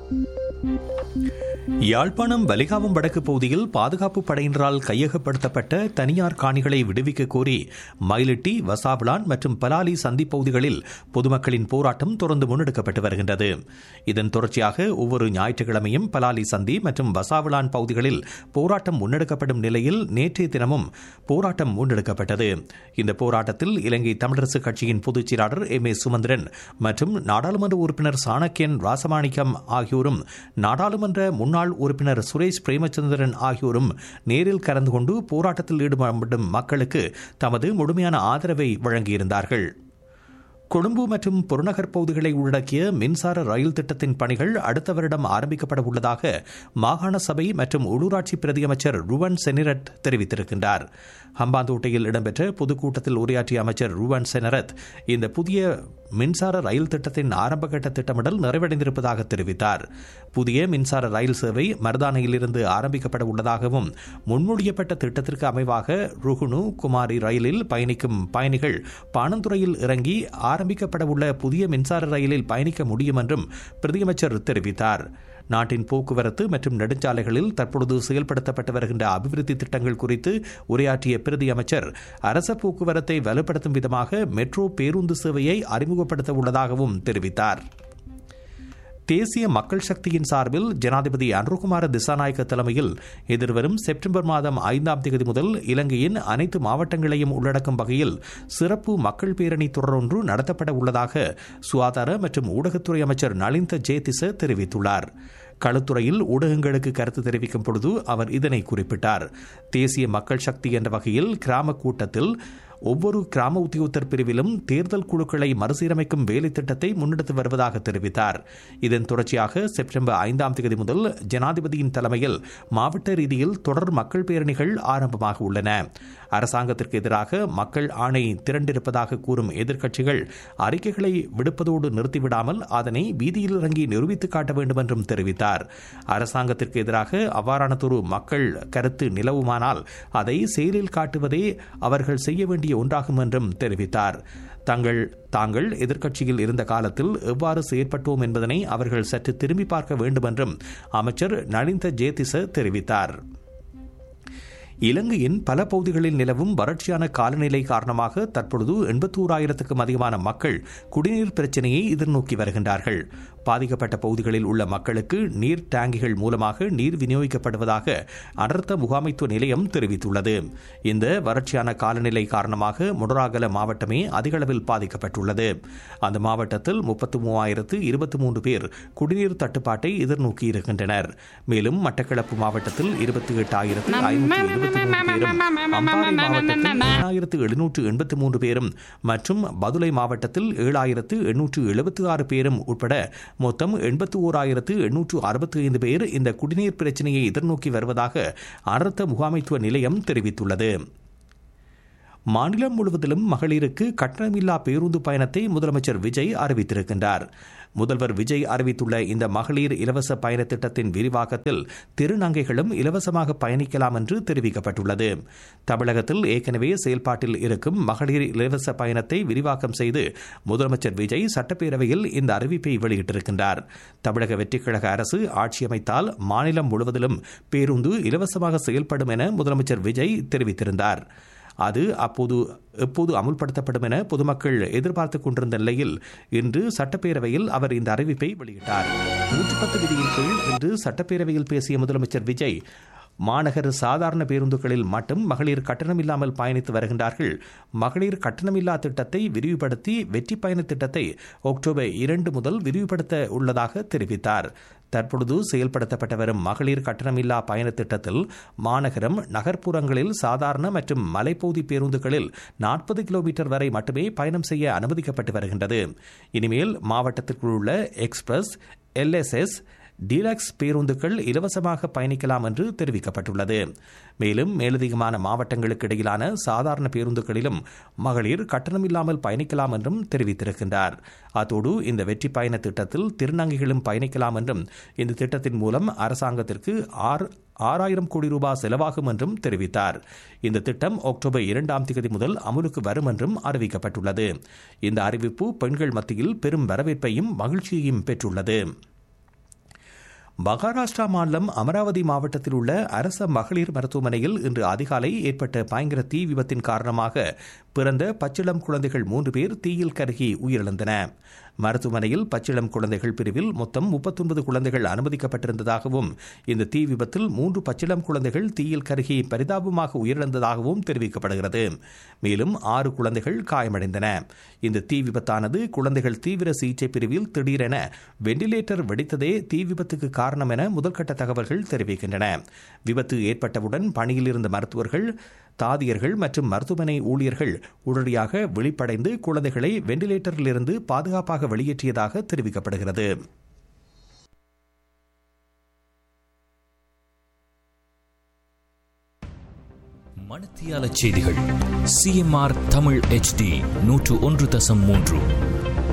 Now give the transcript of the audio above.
யாழ்ப்பாணம் வலிகாவம் வடக்கு பகுதியில் பாதுகாப்பு படையினரால் கையகப்படுத்தப்பட்ட தனியார் காணிகளை விடுவிக்க கோரி மயிலிட்டி வசாவிளான் மற்றும் பலாலி சந்தி பகுதிகளில் பொதுமக்களின் போராட்டம் தொடர்ந்து முன்னெடுக்கப்பட்டு வருகின்றது இதன் தொடர்ச்சியாக ஒவ்வொரு ஞாயிற்றுக்கிழமையும் பலாலி சந்தி மற்றும் வசாவிளான் பகுதிகளில் போராட்டம் முன்னெடுக்கப்படும் நிலையில் நேற்றைய தினமும் போராட்டம் முன்னெடுக்கப்பட்டது இந்த போராட்டத்தில் இலங்கை தமிழரசு கட்சியின் பொதுச் செயலாளர் எம் ஏ சுமந்திரன் மற்றும் நாடாளுமன்ற உறுப்பினர் சாணக்கியன் ராசமாணிக்கம் ஆகியோரும் நாடாளுமன்ற முன்னாள் உறுப்பினர் சுரேஷ் பிரேமச்சந்திரன் ஆகியோரும் நேரில் கலந்து கொண்டு போராட்டத்தில் ஈடுபடும் மக்களுக்கு தமது முழுமையான ஆதரவை வழங்கியிருந்தார்கள் கொழும்பு மற்றும் புறநகர் பகுதிகளை உள்ளடக்கிய மின்சார ரயில் திட்டத்தின் பணிகள் அடுத்த வருடம் ஆரம்பிக்கப்பட உள்ளதாக மாகாண சபை மற்றும் உள்ளூராட்சி பிரதியமைச்சர் ருவன் செனிரத் தெரிவித்திருக்கின்றார் ஹம்பாந்தோட்டையில் இடம்பெற்ற பொதுக்கூட்டத்தில் உரையாற்றிய அமைச்சர் ருவன் செனரத் இந்த புதிய மின்சார ரயில் திட்டத்தின் ஆரம்பகட்ட திட்டமிடல் நிறைவடைந்திருப்பதாக தெரிவித்தார் புதிய மின்சார ரயில் சேவை மருதானையிலிருந்து ஆரம்பிக்கப்பட உள்ளதாகவும் முன்மொழியப்பட்ட திட்டத்திற்கு அமைவாக ருகுனு குமாரி ரயிலில் பயணிக்கும் பயணிகள் பாணந்துறையில் இறங்கி ஆரம்பிக்கப்பட உள்ள புதிய மின்சார ரயிலில் பயணிக்க முடியும் என்றும் பிரதியமைச்சர் தெரிவித்தார் நாட்டின் போக்குவரத்து மற்றும் நெடுஞ்சாலைகளில் தற்பொழுது செயல்படுத்தப்பட்டு வருகின்ற அபிவிருத்தி திட்டங்கள் குறித்து உரையாற்றிய பிரதி அமைச்சர் அரச போக்குவரத்தை வலுப்படுத்தும் விதமாக மெட்ரோ பேருந்து சேவையை அறிமுகப்படுத்த உள்ளதாகவும் தெரிவித்தார் தேசிய மக்கள் சக்தியின் சார்பில் ஜனாதிபதி அன்ருகுமார திசாநாயக்க தலைமையில் எதிர்வரும் செப்டம்பர் மாதம் ஐந்தாம் தேதி முதல் இலங்கையின் அனைத்து மாவட்டங்களையும் உள்ளடக்கும் வகையில் சிறப்பு மக்கள் பேரணி தொடரொன்று நடத்தப்பட உள்ளதாக சுகாதார மற்றும் ஊடகத்துறை அமைச்சர் நலிந்த ஜேதிச தெரிவித்துள்ளார் களுத்துறையில் ஊடகங்களுக்கு கருத்து தெரிவிக்கும் பொழுது அவர் இதனை குறிப்பிட்டார் தேசிய மக்கள் சக்தி என்ற வகையில் கிராம கூட்டத்தில் ஒவ்வொரு கிராம உத்தியோகத்தர் பிரிவிலும் தேர்தல் குழுக்களை மறுசீரமைக்கும் வேலை திட்டத்தை முன்னெடுத்து வருவதாக தெரிவித்தார் இதன் தொடர்ச்சியாக செப்டம்பர் ஐந்தாம் தேதி முதல் ஜனாதிபதியின் தலைமையில் மாவட்ட ரீதியில் தொடர் மக்கள் பேரணிகள் ஆரம்பமாக உள்ளன அரசாங்கத்திற்கு எதிராக மக்கள் ஆணை திரண்டிருப்பதாக கூறும் எதிர்க்கட்சிகள் அறிக்கைகளை விடுப்பதோடு நிறுத்திவிடாமல் அதனை வீதியில் இறங்கி நிரூபித்து காட்ட வேண்டும் என்றும் தெரிவித்தார் அரசாங்கத்திற்கு எதிராக அவ்வாறானதொரு மக்கள் கருத்து நிலவுமானால் அதை செயலில் காட்டுவதே அவர்கள் செய்ய வேண்டிய ஒன்றாகும் என்றும் தெரிவித்தார் தங்கள் தாங்கள் எதிர்க்கட்சியில் இருந்த காலத்தில் எவ்வாறு செயற்பட்டோம் என்பதனை அவர்கள் சற்று திரும்பி பார்க்க வேண்டும் என்றும் அமைச்சர் நலிந்த ஜேதிச தெரிவித்தார் இலங்கையின் பல பகுதிகளில் நிலவும் வறட்சியான காலநிலை காரணமாக தற்பொழுது எண்பத்தோராயிரத்துக்கும் அதிகமான மக்கள் குடிநீர் பிரச்சினையை எதிர்நோக்கி வருகின்றார்கள் பாதிக்கப்பட்ட பகுதிகளில் உள்ள மக்களுக்கு நீர் டேங்கிகள் மூலமாக நீர் விநியோகிக்கப்படுவதாக அனர்த்த முகாமைத்துவ நிலையம் தெரிவித்துள்ளது இந்த வறட்சியான காலநிலை காரணமாக முடராகல மாவட்டமே அதிகளவில் பாதிக்கப்பட்டுள்ளது அந்த மாவட்டத்தில் முப்பத்து மூவாயிரத்து இருபத்தி மூன்று பேர் குடிநீர் தட்டுப்பாட்டை எதிர்நோக்கி இருக்கின்றனர் மேலும் மட்டக்களப்பு மாவட்டத்தில் இருபத்தி எட்டாயிரத்து ஐநூற்றி ஆயிரத்து எழுநூற்று எண்பத்தி மூன்று பேரும் மற்றும் பதுளை மாவட்டத்தில் ஏழாயிரத்து எண்ணூற்று எழுபத்தி ஆறு பேரும் உட்பட மொத்தம் எண்பத்தி ஓராயிரத்து எண்ணூற்று அறுபத்தி ஐந்து பேர் இந்த குடிநீர் பிரச்சினையை எதிர்நோக்கி வருவதாக அனர்த்த முகாமைத்துவ நிலையம் தெரிவித்துள்ளது மாநிலம் முழுவதிலும் மகளிருக்கு கட்டணமில்லா பேருந்து பயணத்தை முதலமைச்சர் விஜய் அறிவித்திருக்கின்றார் முதல்வர் விஜய் அறிவித்துள்ள இந்த மகளிர் இலவச பயண திட்டத்தின் விரிவாக்கத்தில் திருநங்கைகளும் இலவசமாக பயணிக்கலாம் என்று தெரிவிக்கப்பட்டுள்ளது தமிழகத்தில் ஏற்கனவே செயல்பாட்டில் இருக்கும் மகளிர் இலவச பயணத்தை விரிவாக்கம் செய்து முதலமைச்சர் விஜய் சட்டப்பேரவையில் இந்த அறிவிப்பை வெளியிட்டிருக்கின்றார் தமிழக வெற்றிக்கழக அரசு ஆட்சியமைத்தால் மாநிலம் முழுவதிலும் பேருந்து இலவசமாக செயல்படும் என முதலமைச்சர் விஜய் தெரிவித்திருந்தார் அது அப்போது எப்போது அமுல்படுத்தப்படும் என பொதுமக்கள் எதிர்பார்த்துக் கொண்டிருந்த நிலையில் இன்று சட்டப்பேரவையில் அவர் இந்த அறிவிப்பை வெளியிட்டார் நூற்று பத்து விதியின் கீழ் இன்று சட்டப்பேரவையில் பேசிய முதலமைச்சர் விஜய் மாநகர சாதாரண பேருந்துகளில் மட்டும் மகளிர் கட்டணமில்லாமல் பயணித்து வருகின்றார்கள் மகளிர் கட்டணமில்லா திட்டத்தை விரிவுபடுத்தி வெற்றி பயண திட்டத்தை அக்டோபர் இரண்டு முதல் விரிவுபடுத்த உள்ளதாக தெரிவித்தார் தற்பொழுது செயல்படுத்தப்பட்டு வரும் மகளிர் கட்டணமில்லா பயண திட்டத்தில் மாநகரம் நகர்ப்புறங்களில் சாதாரண மற்றும் மலைப்பகுதி பேருந்துகளில் நாற்பது கிலோமீட்டர் வரை மட்டுமே பயணம் செய்ய அனுமதிக்கப்பட்டு வருகின்றது இனிமேல் மாவட்டத்திற்குள் உள்ள எக்ஸ்பிரஸ் எல்எஸ்எஸ் டீலக்ஸ் பேருந்துகள் இலவசமாக பயணிக்கலாம் என்று தெரிவிக்கப்பட்டுள்ளது மேலும் மேலதிகமான மாவட்டங்களுக்கு இடையிலான சாதாரண பேருந்துகளிலும் மகளிர் கட்டணமில்லாமல் பயணிக்கலாம் என்றும் தெரிவித்திருக்கின்றார் அத்தோடு இந்த வெற்றி பயண திட்டத்தில் திருநங்கைகளும் பயணிக்கலாம் என்றும் இந்த திட்டத்தின் மூலம் அரசாங்கத்திற்கு ஆறு ஆறாயிரம் கோடி ரூபாய் செலவாகும் என்றும் தெரிவித்தார் இந்த திட்டம் அக்டோபர் இரண்டாம் தேதி முதல் அமலுக்கு வரும் என்றும் அறிவிக்கப்பட்டுள்ளது இந்த அறிவிப்பு பெண்கள் மத்தியில் பெரும் வரவேற்பையும் மகிழ்ச்சியையும் பெற்றுள்ளது மகாராஷ்டிரா மாநிலம் அமராவதி மாவட்டத்தில் உள்ள அரச மகளிர் மருத்துவமனையில் இன்று அதிகாலை ஏற்பட்ட பயங்கர தீ விபத்தின் காரணமாக பிறந்த பச்சிளம் குழந்தைகள் மூன்று பேர் தீயில் கருகி உயிரிழந்தன மருத்துவமனையில் பச்சிளம் குழந்தைகள் பிரிவில் மொத்தம் முப்பத்தொன்பது குழந்தைகள் அனுமதிக்கப்பட்டிருந்ததாகவும் இந்த தீ விபத்தில் மூன்று பச்சிளம் குழந்தைகள் தீயில் கருகி பரிதாபமாக உயிரிழந்ததாகவும் தெரிவிக்கப்படுகிறது மேலும் ஆறு குழந்தைகள் காயமடைந்தன இந்த தீ விபத்தானது குழந்தைகள் தீவிர சிகிச்சை பிரிவில் திடீரென வெண்டிலேட்டர் வெடித்ததே தீ விபத்துக்கு காரணம் என முதல்கட்ட தகவல்கள் தெரிவிக்கின்றன விபத்து ஏற்பட்டவுடன் பணியில் இருந்த மருத்துவர்கள் தாதியர்கள் மற்றும் மருத்துவமனை ஊழியர்கள் உடனடியாக விழிப்படைந்து குழந்தைகளை வெண்டிலேட்டரிலிருந்து பாதுகாப்பாக வெளியேற்றியதாக தெரிவிக்கப்படுகிறது மணத்தியால செய்திகள் சிஎம்ஆர் தமிழ் ஹெச்டி நூற்று ஒன்று தசம் மூன்று